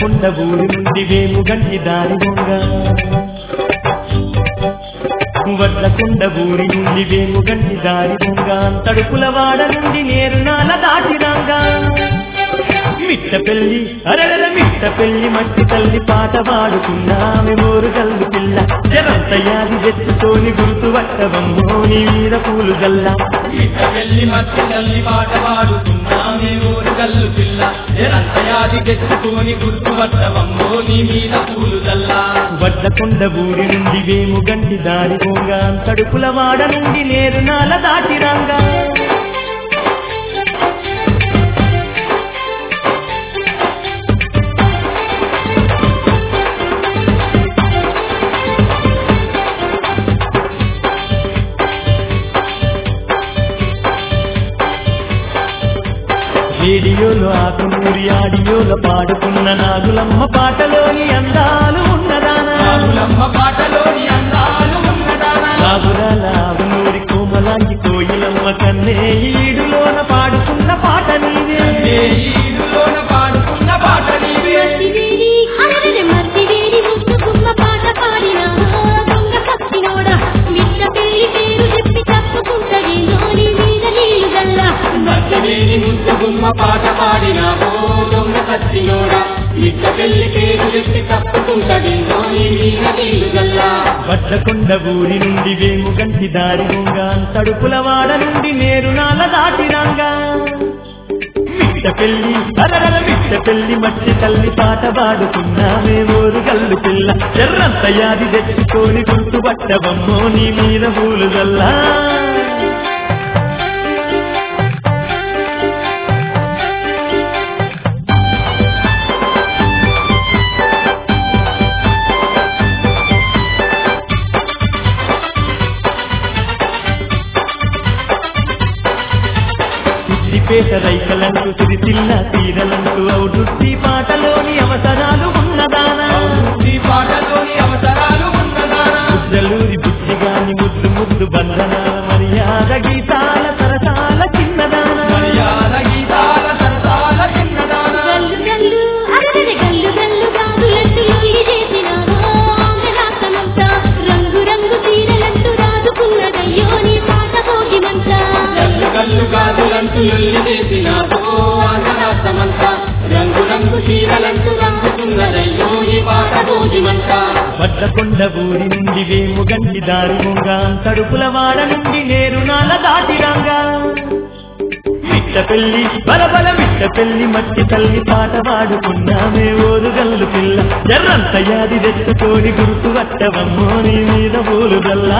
వడ్లకొండ ఊరి నుండి వేము గంటి దారి దొంగ వడ్లకొండ ఊరి నుండి వేము గంటి దారి దొంగ తడుపుల వాడ నుండి నేరు నాల దాటిరాంగా మిట్ట పెళ్లి అరడర మిట్ట పెళ్లి మట్టి తల్లి పాట పాడుకున్నామె మోరు గల్లు పిల్ల జరంత యాది తెచ్చుకొని గుర్తు పట్టవమ్మో నీ మీద పూలు గల్లా మిట్ట వెళ్ళి మట్టి తల్లి పాట పాడుతున్నామే ఊరు గల్లు పిల్ల ఎరంతయాది తెచ్చుకొని గుర్తుపట్టవమ్మో నీ మీద పూలు దల్లా వడ్లకొండ ఊరి నుండి వేము గంటి దారి పోంగ తడుపుల వాడ నుండి నేరు నాల దాటిరాంగా రేడియోలో ఆకునూరి ఆడియోలో పాడుకున్న నాగులమ్మ పాటలోని అందాలు ఉన్నదానా రాములమ్మ పాటలోని అందాలు ఉన్నదానా నాగురాల ఆవునూరి కోమలాంగి కోయిలమ్మ కన్నే ఈడులోన పాడుకున్న పాట నీవే ఏ ఈడులోన పాడుకున్న పాట నీవే మర్తివేడి అరరె మర్తివేడి ముద్దు గుమ్మ పాట పాడినా దొంగ కత్తినోడా మిట్ట పెళ్లి పేరు చెప్పి తప్పుకుంటది నోని మీద నీళ్ళు గల్లా మచ్చలేని ముద్దు గుమ్మ పాట పాడినావో దొంగ కత్తినోడా మిట్ట పెళ్లి పేరు చెప్పి తప్పుకుంటది నోని మీద నీళ్ళు గల్లా వడ్లకొండ ఊరి నుండి వేము గంటి దారి దొంగ తడుపుల వాడ నుండి నేరు నాల దాటిరాంగా మిట్ట పెళ్లి అరరల మిట్ట పెళ్లి మట్టి తల్లి పాట పాడుకున్నామే ఊరు గల్లు పిల్ల ఎర్రంత యాది తెచ్చుకొని గుర్తుపట్టవమ్మో నీ మీద పూలు గల్లా సిద్దిపేట రైకలంటూ సిరిసిల్ల తీరలంటూ ఔడుట్టి పాటలోని అవసరాలు ఉన్నదానా ఈ పాటలోని అవసరాలు ఉన్నదానా ముద్దలూరి బుద్ధిగాని ముద్దు ముద్దు బంధనాల మర్యాద గీతాల సరసాల చిన్నదానా మర్యాద గీతాల సరసాల చిన్నదానా గల్లు గల్లు అరరె గల్లు గల్లు గాజులంటూ లొల్లి చేసినావో ఆమె రాసమంతా రంగు రంగు చీరలంటూ రాదుకున్నదయ్యో నీ పాట భోగిమంట గల్లు గల్లు గాజులంటూ లొల్లి చేసినావో ఆంధ్రరాష్ట్రమంతా రంగు రంగు చీరలంటూ రంగుతున్నదయ్యో ఈ పాట భోజిమంట వడ్లకొండ ఊరి నుండి వేము గంటి దారి ముంగ తడుపుల వాడ నుండి నేరు నాల దాటిరాంగా మిట్ట పెళ్లి బలబల మిట్ట పెళ్లి మట్టి తల్లి పాట పాడుకున్నామే ఓరు గల్లు పిల్ల ఎర్రంత యాది తెచ్చుకొని గుర్తు పట్టవమ్మో నీ మీద పూలు గల్లా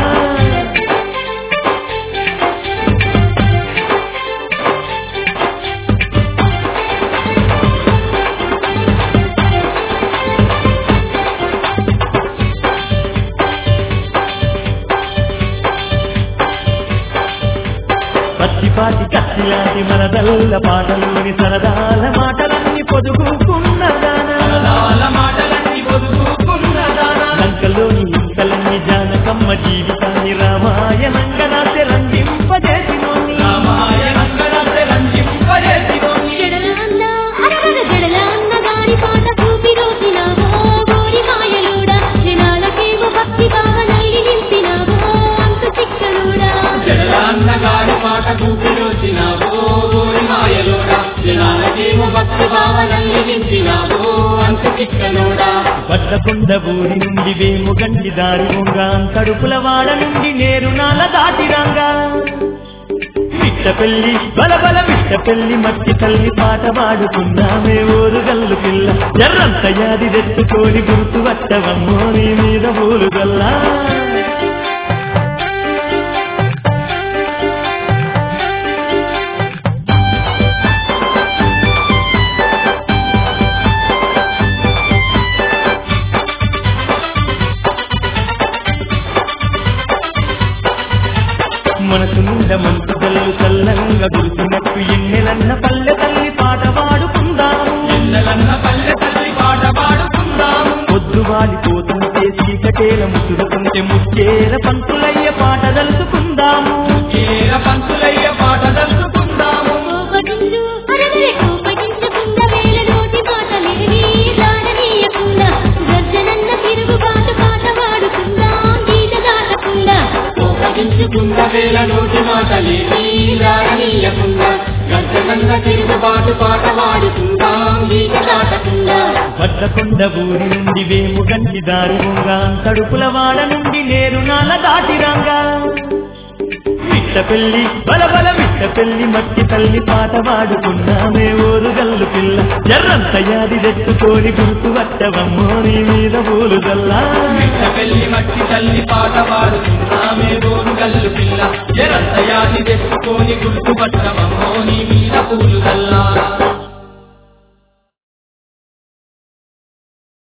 పచ్చిపాటి కత్తిలాంటి మనదల్ల పాటలోని సరదాల మాటలన్నీ పొదుగుకున్నదానా సరదాల మాటలన్నీ పొదుపుకున్నదానా లంకలోని ఇంతలన్నీ జానకమ్మ జీవితాన్ని రామాయణంగా నాసే రంజింపజేసినోని రామాయణంగా రంజింపజేసినోని జడల అన్న అరరె జడల అన్న గారి పాట చూపి రోసినావో గోరి మాయలోడా జనాలకేవో భక్తి భావనల్లి నింపినావో అంత చిక్కలోడా జడలాన్నగారి పాట చూపిరోసినావో ఓరి మాయలోడా జనాలకేమో భక్తి భావనల్ని నింపినావో అంత చిక్కలోడా వడ్లకొండ ఊరి నుండి వేము గంటి దారి ఉంగ తడుపుల వాడ నుండి నేరు నాల దాటిరాంగా మిట్ట పెళ్లి బలబల మిట్ట పెళ్లి మట్టి తల్లి పాట పాడుకున్నామే ఓరు గల్లు పిల్ల ఎర్రంత యాది తెచ్చుకొని గుర్తు పట్టవమ్మో నీ మీద పూలు గల్లా మనసు నిండ మంచు కళ్ళు చల్లంగా గుర్తున్నట్టు ఎన్నెలన్న పల్లె తల్లి పాట పాడుకుందాము ఎన్నెలన్న పల్లె తల్లి పాట పాడుకుందాము పొద్దు వాడిపోతుంటే చీకటేల ముసురుకుంటే ముద్దు పాటు పాట పాడుకుందాం ఈట దాటకుండా వడ్డకొండ ఊరి నుండి వేము గంటి దారి ఉంగా తడుపుల వాడ నుండి నేరు నాల దాటిరాంగా మిట్ట పెళ్లి బల బల మిట్ట పెళ్లి మట్టి తల్లి పాట పాడుకున్నామే ఊరు గల్లు పిల్ల ఎర్రంత యాది తెచ్చుకొని గుర్తు పట్టవమ్మో నీ మీద పూలు గల్లా మిట్ట పెళ్లి మట్టి తల్లి పాట పాడుతున్నామే గోరు గల్లు పిల్ల ఎరంత యాది తెచ్చుకొని గుర్తుపట్టమమ్మో నీ మీద పూలు గల్లా